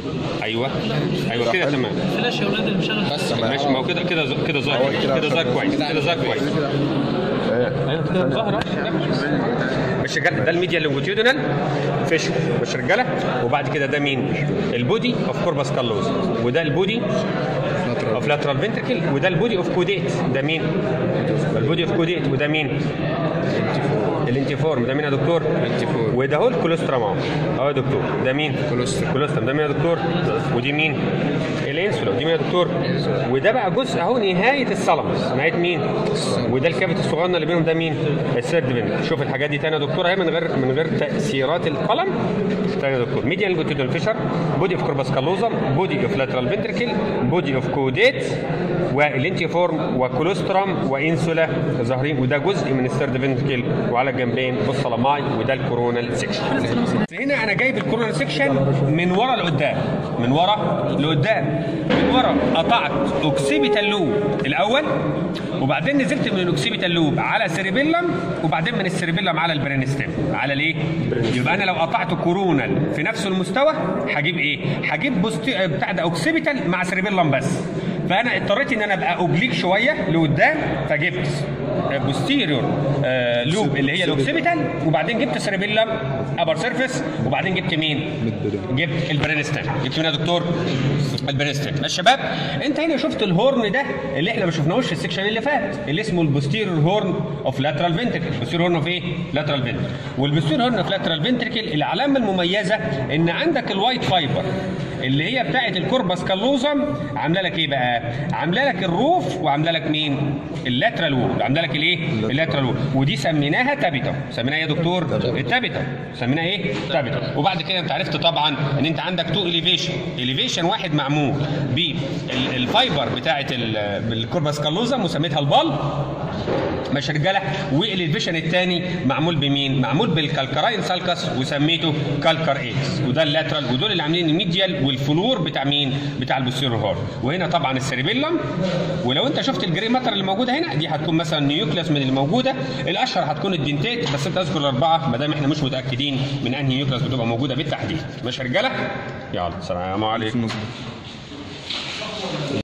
ايوه ايوه كده تمام فلاش يا اولاد اللي مشغل بس ماشي ما هو كده كده كده ظاهر هو كده كده ظاهر كويس كده كده ظاهر كويس ايوه كده ظاهر مش رجاله ده الميديا لونجيتيودينال فيش مش رجاله وبعد كده ده مين؟ البودي اوف كوربس كالوز وده البودي اوف لاترال فنتركل وده البودي اوف كوديت ده مين؟ البودي اوف كوديت وده مين؟ الانتيفورم ده مين يا دكتور؟ الانتيفورم. وده هو الكولوسترم اهو اهو يا دكتور ده مين؟ كولوسترم. كولوسترم ده مين يا دكتور؟ ودي مين؟ الانسولا ودي مين يا دكتور؟ وده بقى جزء اهو نهايه السلمس نهايه مين؟ وده الكبت الصغيره اللي بينهم ده مين؟ السيرد فين شوف الحاجات دي تاني يا دكتور اهي من غير من غير تاثيرات القلم تاني يا دكتور ميديان جوتيدال فيشر بودي اوف كوربس كالوزم بودي اوف لاترال فنتركل بودي اوف كوديت والانتيفورم وكولوسترم وانسولا ظاهرين وده جزء من السيرد فنتركل وعلى الجنبين بصلماي وده الكورونال سيكشن هنا انا جايب الكورونال سيكشن من ورا لقدام من ورا لقدام من ورا قطعت اوكسيبيتال لوب الاول وبعدين نزلت من الاوكسيبيتال لوب على سيريبيلم وبعدين من السيريبيلم على البرينستيم على الايه يبقى انا لو قطعت كورونال في نفس المستوى هجيب ايه هجيب بوستي بتاع ده اوكسيبيتال مع سيريبيلم بس فانا اضطريت ان انا ابقى اوبليك شويه لقدام فجبت بوستيريور لوب اللي هي الاوكسيبيتال وبعدين جبت سيريبيلم ابر سيرفيس وبعدين جبت مين؟ جبت البرينستيم جبت مين يا دكتور؟ البرينستيم الشباب انت هنا شفت الهورن ده اللي احنا ما شفناهوش في السكشن اللي فات اللي اسمه البوستيريور هورن اوف لاترال فنتركل البوستيريور هورن اوف ايه؟ لاترال فنتركل والبوستيريور هورن اوف لاترال فنتركل العلامه المميزه ان عندك الوايت فايبر اللي هي بتاعه الكوربس كالوزم عامله لك ايه بقى؟ عامله لك الروف وعامله لك مين؟ اللاترال وول عامله لك الايه؟ اللاترال وول ودي سميناها تابيتا سميناها ايه يا دكتور؟ التابيتا سميناها ايه؟ تابيتا وبعد كده انت عرفت طبعا ان انت عندك تو اليفيشن اليفيشن واحد معمول بالفايبر بتاعه الكوربس كالوزم وسميتها البال ماشي يا رجاله والفيشن الثاني معمول بمين؟ معمول بالكالكراين سالكس وسميته كالكر اكس وده اللاترال ودول اللي عاملين الميديال والفلور بتاع مين؟ بتاع البوستيرور هورن وهنا طبعا السيربيلم ولو انت شفت الجري ماتر اللي موجوده هنا دي هتكون مثلا نيوكليوس من اللي موجوده الاشهر هتكون الدنتيت بس انت اذكر الاربعه ما دام احنا مش متاكدين من انهي نيوكليوس بتبقى موجوده بالتحديد ماشي يا رجاله؟ يلا السلام عليكم